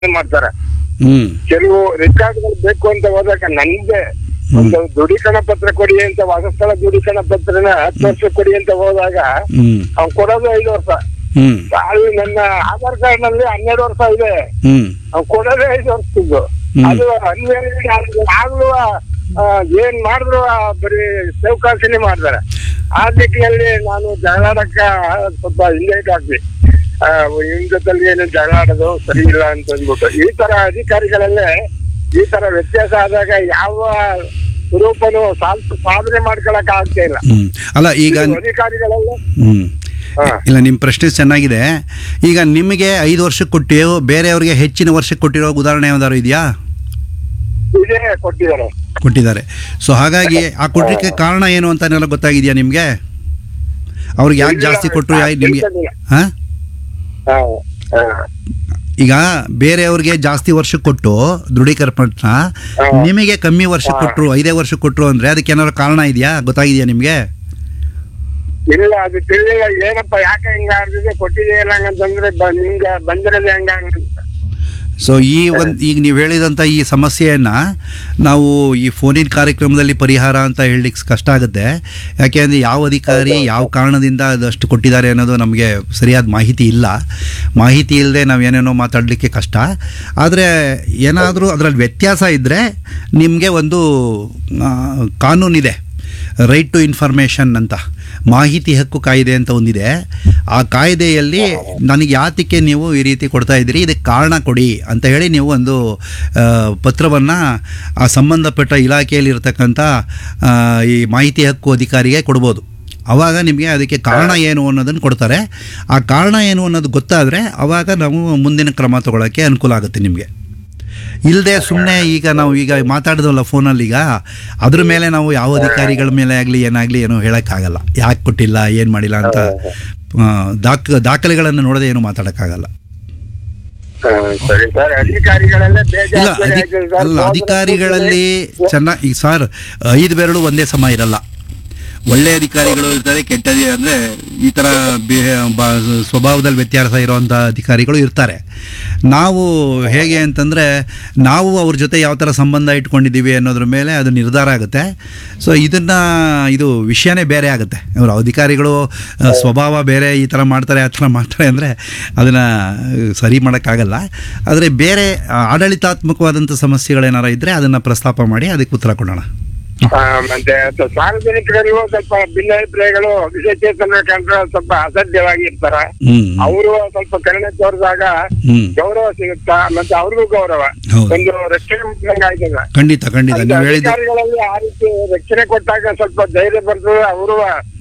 ಮಾಡ್ತಾರೆ ಹ್ಮ್ ಕೆಲವು ರೆಕಾರ್ಡ್ಗಳು ಬೇಕು ಅಂತ ಹೋದಾಗ ನಂದೇ ಒಂದು ದೃಢೀಕರಣ ಪತ್ರ ಕೊಡಿ ಅಂತ ವಾಸಸ್ಥಳ ದೃಢೀಕರಣ ಪತ್ರನ ಹತ್ತು ವರ್ಷ ಕೊಡಿ ಅಂತ ಹೋದಾಗ ಹ್ಮ್ ಅವ್ನು ಕೊಡೋದು ಐದು ವರ್ಷ ಹ್ಮ್ ಅಲ್ಲಿ ನನ್ನ ಆಧಾರ್ ಕಾರ್ಡ್ ನಲ್ಲಿ ಹನ್ನೆರಡು ವರ್ಷ ಇದೆ ಹ್ಮ್ ಅವ್ನು ಕೊಡೋದೇ ಐದು ವರ್ಷದ್ದು ಹ್ಮ್. ಅದು ಅನ್ವೇಷಣೆ ಆಗ್ಲೂ ಆ, ಏನ್ ಮಾಡಿದ್ರು ಆ ಬರೀ ಚೌಕಾಸಿನೇ ಮಾಡ್ತಾರೆ ಆ ದಿಕ್ಕಿನಲ್ಲಿ ನಾನು ಜಗಳಾಡಕ್ಕ ಸ್ವಲ್ಪ ಹಿಂದೆ ಹಾಕ್ವಿ ಇವ್ನ ಜೊತೆಲಿ ಏನು ಜಗಳಾಡೋದು ಸರಿ ಇಲ್ಲ ಅಂತ ಅಂದ್ಬಿಟ್ಟು ಈ ತರ ಅಧಿಕಾರಿಗಳಲ್ಲೇ ಈ ತರ ವ್ಯತ್ಯಾಸ ಆದಾಗ ಯಾವ ರೂಪನು ಸಾಲ್ ಸಾಧನೆ ಮಾಡ್ಕೊಳಕ್ ಆಗ್ತಾ ಇಲ್ಲ ಹ್ಮ್ ಅಲ್ಲ ಈಗ ಇದು ಅಧಿಕಾರಿಗಳೆಲ್ಲ ಹ್ಮ್ ಹಾ. ಇಲ್ಲ ನಿಮ್ಮ ಪ್ರಶ್ನೆ ಚೆನ್ನಾಗಿದೆ ಈಗ ನಿಮಗೆ ಐದು ವರ್ಷಕ್ಕೆ ಕೊಟ್ಟಿಯೋ ಬೇರೆಯವ್ರಿಗೆ ಹೆಚ್ಚಿನ ವರ್ಷಕ್ಕೆ ಕೊಟ್ಟಿರೋ ಉದಾಹರಣೆ ಯಾವ್ದಾದ್ರು ಇದೆಯಾ ಇದೇ ಕೊಟ್ಟಿದ್ದಾರೆ ಕೊಟ್ಟಿದ್ದಾರೆ ಸೊ ಹಾಗಾಗಿ ಆ ಕೊಡ್ಲಿಕ್ಕೆ ಕಾರಣ ಏನು ಅಂತಾನೆಲ್ಲ ಗೊತ್ತಾಗಿದೆಯಾ ನಿಮಗೆ ಅವ್ರಿಗೆ ಯಾಕೆ ಜಾಸ್ತಿ ಕೊಟ್ಟರು ಯಾ ನಿಮಗೆ ಹಾಂ ಹಾ, ಹಾ. ಈಗ ಬೇರೆಯವ್ರಿಗೆ ಜಾಸ್ತಿ ವರ್ಷ ಕೊಟ್ಟು ದೃಢೀಕರಣ ಪತ್ರ ನಿಮಗೆ ಕಮ್ಮಿ ವರ್ಷ ಕೊಟ್ಟರು ಐದೇ ವರ್ಷ ಕೊಟ್ಟರು ಅಂದರೆ ಅದಕ್ಕೆ ಏನಾದ್ರು ಕಾರಣ ಇದೆಯಾ ಗೊತ್ತಾಗಿದೆಯಾ ನಿಮಗೆ ಇಲ್ಲ ಅದು ತಿಳಿಲಿಲ್ಲ ಏನಪ್ಪ ಯಾಕೆ ಹಿಂಗ ಆಗಿದೆ ಕೊಟ್ಟಿದೆಯಲ್ಲ ಹಂಗಂತಂದ್ರೆ ಬ- ನಿಮ್ಗೆ ಬಂದಿರೋದು ಹೆಂಗ ಸೊ ಈ ಒಂದು ಈಗ ನೀವು ಹೇಳಿದಂಥ ಈ ಸಮಸ್ಯೆಯನ್ನು ನಾವು ಈ ಫೋನಿನ ಕಾರ್ಯಕ್ರಮದಲ್ಲಿ ಪರಿಹಾರ ಅಂತ ಹೇಳಲಿಕ್ಕೆ ಕಷ್ಟ ಆಗುತ್ತೆ ಯಾಕೆ ಅಂದರೆ ಯಾವ ಅಧಿಕಾರಿ ಯಾವ ಕಾರಣದಿಂದ ಅದಷ್ಟು ಕೊಟ್ಟಿದ್ದಾರೆ ಅನ್ನೋದು ನಮಗೆ ಸರಿಯಾದ ಮಾಹಿತಿ ಇಲ್ಲ ಮಾಹಿತಿ ಇಲ್ಲದೆ ನಾವು ಏನೇನೋ ಮಾತಾಡಲಿಕ್ಕೆ ಕಷ್ಟ ಆದರೆ ಏನಾದರೂ ಅದರಲ್ಲಿ ವ್ಯತ್ಯಾಸ ಇದ್ದರೆ ನಿಮಗೆ ಒಂದು ಆ, ಕಾನೂನಿದೆ ರೈಟ್ ಟು ಇನ್ಫಾರ್ಮೇಷನ್ ಅಂತ ಮಾಹಿತಿ ಹಕ್ಕು ಕಾಯ್ದೆ ಅಂತ ಒಂದಿದೆ ಆ ಕಾಯ್ದೆಯಲ್ಲಿ ನನಗೆ ಯಾತಕ್ಕೆ ನೀವು ಈ ರೀತಿ ಕೊಡ್ತಾ ಇದ್ದೀರಿ ಇದಕ್ಕೆ ಕಾರಣ ಕೊಡಿ ಅಂತ ಹೇಳಿ ನೀವು ಒಂದು ಪತ್ರವನ್ನು ಆ ಸಂಬಂಧಪಟ್ಟ ಇಲಾಖೆಯಲ್ಲಿ ಇರತಕ್ಕಂಥ ಆ, ಈ ಮಾಹಿತಿ ಹಕ್ಕು ಅಧಿಕಾರಿಗೆ ಕೊಡ್ಬೋದು ಆವಾಗ ನಿಮಗೆ ಅದಕ್ಕೆ ಕಾರಣ ಏನು ಅನ್ನೋದನ್ನು ಕೊಡ್ತಾರೆ ಆ ಕಾರಣ ಏನು ಅನ್ನೋದು ಗೊತ್ತಾದರೆ ಆವಾಗ ನಾವು ಮುಂದಿನ ಕ್ರಮ ತಗೊಳ್ಳೋಕ್ಕೆ ಅನುಕೂಲ ಆಗುತ್ತೆ ನಿಮಗೆ ಇಲ್ಲದೆ ಸುಮ್ಮನೆ ಈಗ ನಾವು ಈಗ ಮಾತಾಡಿದ್ವಲ್ಲ ಫೋನಲ್ಲಿ ಈಗ ಅದ್ರ ಮೇಲೆ ನಾವು ಯಾವ ಅಧಿಕಾರಿಗಳ ಮೇಲೆ ಆಗಲಿ ಏನಾಗಲಿ ಏನೋ ಹೇಳೋಕ್ಕಾಗಲ್ಲ ಯಾಕೆ ಕೊಟ್ಟಿಲ್ಲ ಏನು ಮಾಡಿಲ್ಲ ಅಂತ ಆ, ದಾಖ ದಾಖಲೆಗಳನ್ನು ನೋಡದೆ ಏನು ಮಾತಾಡೋಕ್ಕಾಗಲ್ಲ ಸರಿ ಸರ್ ಅಧಿಕಾರಿಗಳೆಲ್ಲ ಇಲ್ಲ ಅಧಿ ಅಲ್ಲ ಅಧಿಕಾರಿಗಳಲ್ಲಿ ಚೆನ್ನಾಗಿ ಈಗ ಸರ್ ಐದು ಬೆರಳು ಒಂದೇ ಸಮ ಇರಲ್ಲ ಒಳ್ಳೆ ಅಧಿಕಾರಿಗಳು ಇರ್ತಾರೆ ಕೆಟ್ಟ ಅಧಿ- ಅಂದ್ರೆ ಈ ಥರ ಬೇ ಬ- ಸ್ವಭಾವದಲ್ಲಿ ವ್ಯತ್ಯಾಸ ಇರುವಂಥ ಅಧಿಕಾರಿಗಳು ಇರ್ತಾರೆ ನಾವು ಹೇಗೆ ಅಂತಂದರೆ ನಾವು ಅವ್ರ ಜೊತೆ ಯಾವ ಥರ ಸಂಬಂಧ ಇಟ್ಕೊಂಡಿದ್ದೀವಿ ಅನ್ನೋದ್ರ ಮೇಲೆ ಅದು ನಿರ್ಧಾರ ಆಗುತ್ತೆ ಸೊ ಇದನ್ನು ಇದು ವಿಷಯನೇ ಬೇರೆ ಆಗುತ್ತೆ ಅವರು ಅಧಿಕಾರಿಗಳು ಆ, ಸ್ವಭಾವ ಬೇರೆ ಈ ಥರ ಮಾಡ್ತಾರೆ ಆ ಥರ ಮಾಡ್ತಾರೆ ಅಂದರೆ ಅದನ್ನು ಸರಿ ಮಾಡೋಕ್ಕಾಗಲ್ಲ ಆದರೆ ಬೇರೆ ಆ, ಆಡಳಿತಾತ್ಮಕವಾದಂಥ ಸಮಸ್ಯೆಗಳೇನಾರು ಇದ್ದರೆ ಅದನ್ನು ಪ್ರಸ್ತಾಪ ಮಾಡಿ ಅದಕ್ಕೆ ಉತ್ತರ ಕೊಡೋಣ ಮತ್ತೆ ಅದು ಸಾರ್ವಜನಿಕರಿಗೂ ಸ್ವಲ್ಪ ಭಿನ್ನಾಭಿಪ್ರಾಯಗಳು ವಿಶೇಷೇತನ ಕಂಡ್ರೆ ಸ್ವಲ್ಪ ಅಸಡ್ಯವಾಗಿ ಇರ್ತಾರ ಹ್ಞೂ ಅವರು ಸ್ವಲ್ಪ ಕರುಣೆ ತೋರಿದಾಗ ಹ್ಞೂ ಗೌರವ ಸಿಗುತ್ತಾ ಮತ್ತೆ ಅವ್ರಿಗೂ ಗೌರವ ಹೌದು. ಒಂದು ರಕ್ಷಣೆ ಮಾಡ್ದಂಗ್ ಆಯ್ತದ ಖಂಡಿತ ಖಂಡಿತ ಅಂತ ನೀವು ಹೇಳಿದ್ದು ಅಧಿಕಾರಿಗಳಲ್ಲಿ ಆ ರೀತಿ ರಕ್ಷಣೆ ಕೊಟ್ಟಾಗ ಸ್ವಲ್ಪ ಧೈರ್ಯ ಬರ್ತದೆ ಅವರು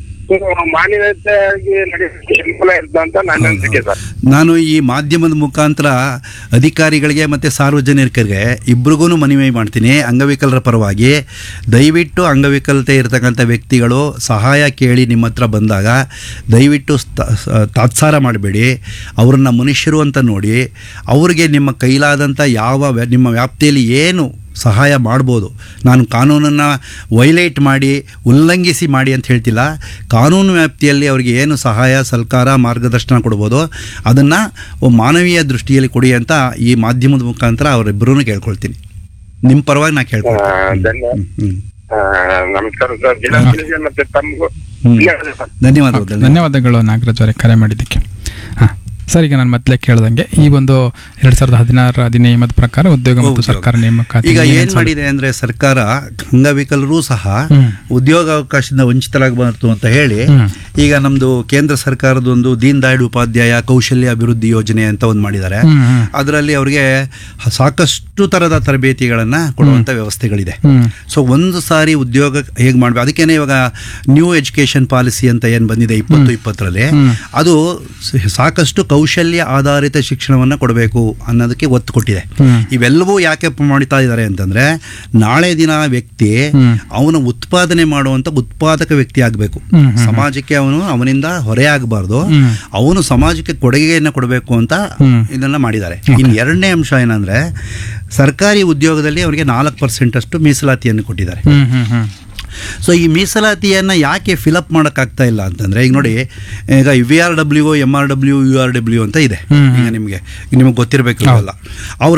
ಮಾನವೀಯತೆಯಾಗಿ ನಡೆಯೋಕೆ ಅನುಕೂಲ ಇರ್ತದೆ ಅಂತ ನನ್ನ ಅನಿಸಿಕೆ ಸರ್ ನಾನು ಈ ಮಾಧ್ಯಮದ ಮುಖಾಂತರ ಅಧಿಕಾರಿಗಳಿಗೆ ಮತ್ತು ಸಾರ್ವಜನಿಕರಿಗೆ ಇಬ್ರಿಗೂ ಮನವಿ ಮಾಡ್ತೀನಿ ಅಂಗವಿಕಲರ ಪರವಾಗಿ ದಯವಿಟ್ಟು ಅಂಗವಿಕಲತೆ ಇರತಕ್ಕಂಥ ವ್ಯಕ್ತಿಗಳು ಸಹಾಯ ಕೇಳಿ ನಿಮ್ಮ ಹತ್ರ ಬಂದಾಗ ದಯವಿಟ್ಟು ಸ್ತ- ಸ- ತಾತ್ಸಾರ ಮಾಡಬೇಡಿ ಅವ್ರನ್ನ ಮನುಷ್ಯರು ಅಂತ ನೋಡಿ ಅವ್ರಿಗೆ ನಿಮ್ಮ ಕೈಲಾದಂಥ ಯಾವ ವ್ಯ- ನಿಮ್ಮ ವ್ಯಾಪ್ತಿಯಲ್ಲಿ ಏನು ಸಹಾಯ ಮಾಡ್ಬೋದು ನಾನು ಕಾನೂನನ್ನು ವೈಲೇಟ್ ಮಾಡಿ ಉಲ್ಲಂಘಿಸಿ ಮಾಡಿ ಅಂತ ಹೇಳ್ತಿಲ್ಲ ಕಾನೂನು ವ್ಯಾಪ್ತಿಯಲ್ಲಿ ಅವರಿಗೆ ಏನು ಸಹಾಯ ಸಲ್ಕಾರ ಮಾರ್ಗದರ್ಶನ ಕೊಡ್ಬೋದು ಅದನ್ನು ಮಾನವೀಯ ದೃಷ್ಟಿಯಲ್ಲಿ ಕೊಡಿ ಅಂತ ಈ ಮಾಧ್ಯಮದ ಮುಖಾಂತರ ಅವರಿಬ್ಬರೂ ಕೇಳ್ಕೊಳ್ತೀನಿ ನಿಮ್ಮ ಪರವಾಗಿ ನಾ ಆ, ಕೇಳ್ಕೊಳ್ತೀನಿ ಧನ್ಯವಾದ ಹ್ಮ್. ಆ, ನಮಸ್ಕಾರ ಸರ್ ದಿನಗಳಿಗೆ ಮತ್ತೆ ತಮಗೂ ಹ್ಮ್. ಧನ್ಯವಾದ ಸರ್ ಧನ್ಯವಾದಗಳು ಧನ್ಯವಾದ ಧನ್ಯವಾದಗಳು ನಾಗರಾಜ್ ಅವರೇ ಕರೆ ಮಾಡಿದ್ದಕ್ಕೆ ಹಾಂ ಸರ್ ಈಗ ನಾನು ಮೊದಲೇ ಕೇಳ್ದಂಗೆ ಈ ಒಂದು ಎರಡು ಸಾವಿರದ ಹದಿನಾರರ ಅಧಿನಿಯಮದ ಪ್ರಕಾರ ಉದ್ಯೋಗ ಮತ್ತು ಹೌದು. ಸರ್ಕಾರ ನೇಮಕಾತಿ ಈಗ ಏನೇನ್ ಏನ್ ಮಾಡಿದೆ ಅಂದ್ರೆ ಸರ್ಕಾರ ಅಂಗವಿಕಲರೂ ಸಹ ಹ್ಮ್. ಉದ್ಯೋಗಾವಕಾಶದಿಂದ ವಂಚಿತರಾಗಬಾರ್ದು ಅಂತ ಹೇಳಿ ಹ್ಮ್. ಈಗ ನಮ್ದು ಕೇಂದ್ರ ಸರ್ಕಾರದ ಒಂದು ದೀನ್ ದಯಾಳ್ ಉಪಾಧ್ಯಾಯ ಕೌಶಲ್ಯ ಅಭಿವೃದ್ಧಿ ಯೋಜನೆ ಅಂತ ಒಂದು ಮಾಡಿದ್ದಾರೆ ಹ್ಮ್, ಹ್ಮ್. ಅದರಲ್ಲಿ ಅವರಿಗೆ ಸಾಕಷ್ಟು ತರದ ತರಬೇತಿಗಳನ್ನ ಕೊಡುವಂತ ವ್ಯವಸ್ಥೆಗಳಿದೆ ಹ್ಮ್. ಸೊ ಒಂದು ಸಾರಿ ಉದ್ಯೋಗ ಹೇಗೆ ಮಾಡ್ಬೇಕು ಅದಕ್ಕೇನೆ ಇವಾಗ ನ್ಯೂ ಎಜುಕೇಶನ್ ಪಾಲಿಸಿ ಅಂತ ಏನು ಬಂದಿದೆ ಇಪ್ಪತ್ತು ಇಪ್ಪತ್ತರಲ್ಲಿ ಹ್ಮ್. ಅದು ಸ- ಸಾಕಷ್ಟು ಕೌಶಲ್ಯ ಆಧಾರಿತ ಶಿಕ್ಷಣವನ್ನು ಕೊಡಬೇಕು ಅನ್ನೋದಕ್ಕೆ ಒತ್ತು ಕೊಟ್ಟಿದೆ ಹ್ಮ್. ಇವೆಲ್ಲವೂ ಯಾಕೆ ಮಾಡ್ತಾ ಇದ್ದಾರೆ ಅಂತಂದ್ರೆ ನಾಳೆ ದಿನ ವ್ಯಕ್ತಿ ಹ್ಮ್. ಅವನ ಉತ್ಪಾದನೆ ಮಾಡುವಂತ ಉತ್ಪಾದಕ ವ್ಯಕ್ತಿ ಆಗಬೇಕು ಹ್ಮ್, ಹ್ಮ್, ಸಮಾಜಕ್ಕೆ ಅವನು ಅವನಿಂದ ಹೊರೆ ಆಗಬಾರ್ದು ಹ್ಮ್. ಅವನು ಸಮಾಜಕ್ಕೆ ಕೊಡುಗೆಯನ್ನು ಕೊಡಬೇಕು ಅಂತ ಹ್ಮ್. ಇದನ್ನ ಮಾಡಿದ್ದಾರೆ ಇನ್ನು ಎರಡನೇ ಅಂಶ ಏನಂದ್ರೆ ಸರ್ಕಾರಿ ಉದ್ಯೋಗದಲ್ಲಿ ಅವರಿಗೆ ನಾಲ್ಕು ಪರ್ಸೆಂಟ್ ಅಷ್ಟು ಮೀಸಲಾತಿಯನ್ನು ಕೊಟ್ಟಿದ್ದಾರೆ ಹ್ಮ್ ಹ್ಮ್ ಹ್ಮ್ ಸೊ ಈ ಮೀಸಲಾತಿಯನ್ನು ಯಾಕೆ ಫಿಲಪ್ ಮಾಡೋಕ್ಕಾಗ್ತಾ ಇಲ್ಲ ಅಂತಂದರೆ ಈಗ ನೋಡಿ ಈಗ V R W M R W U R W ಅಂತ ಇದೆ ಹ್ಮ್. ಈಗ ನಿಮಗೆ ನಿಮಗೆ ಗೊತ್ತಿರಬೇಕು ಹೌದು. ಅವ್ರ